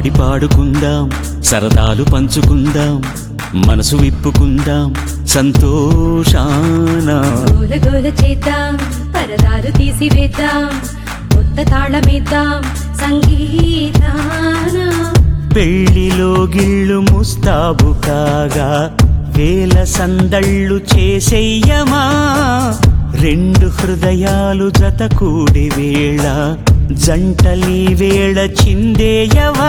ఆడి పాడుకుందాం సరదాలు పంచుకుందాం మనసు విప్పుకుందాం సంతోషాన గోల గోల చేద్దాం పరదాలు తీసివేద్దాం కొత్త తాళమేద్దాం సంగీతాన పెళ్లిలో గిళ్ళు ముస్తాబు కాగా వేల సందళ్ళు చేసెయ్యమా రెండు హృదయాలు జత కూడి వేళ జంటలీ వేళ చిందేయవా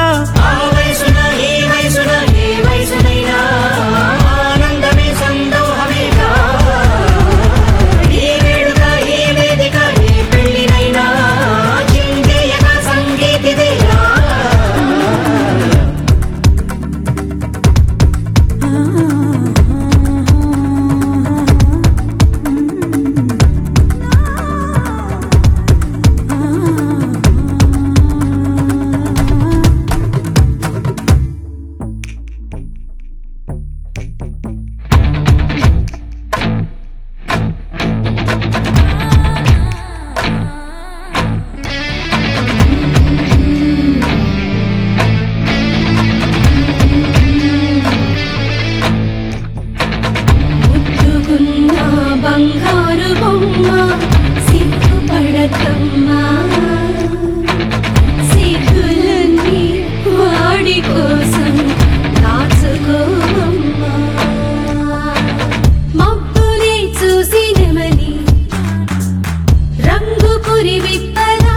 ముద్దుగున్న బంగారు బొమ్మ సిగ్గుపడకమ్మా సిగ్గులన్నీ వాడి కోసం దాచుకోవమ్మా మబ్బుని చూసి నెమలి రంగు పురి విప్పలా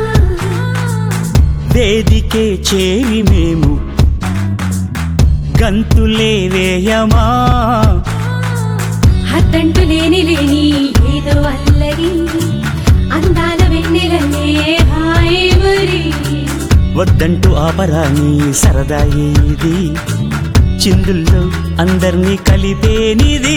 వేదికే చేరి మేము గంతులే వేయమా హద్దంటు లేని లేని ఏదో అల్లరి అందాల వెన్నెలనే హాయ్ మరి వద్దంటూ ఆపరాని సరదా ఇది చిందుల్లో అందర్నీ కలిపేనిది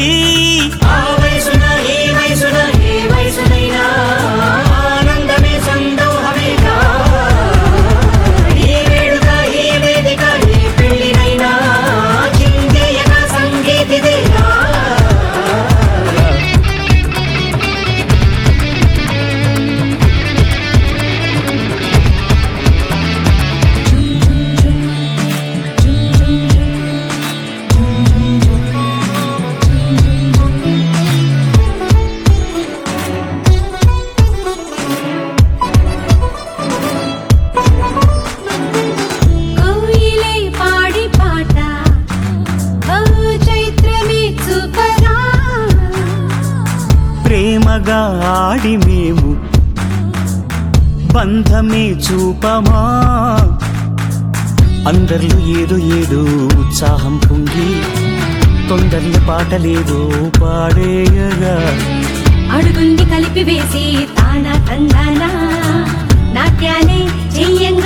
కోయిలే పాడి పాట ఓ చైత్రమే చూపరా ప్రేమగా ఆడి మేము బంధమే చూపమా అందరిలో ఏదో ఏదో ఉత్సాహం పొంగి తొందరల పాటలేదో పాడేయగా అడుగుంది కలిపి వేసి తానా తందానా నాట్యాలే చెయ్యంగా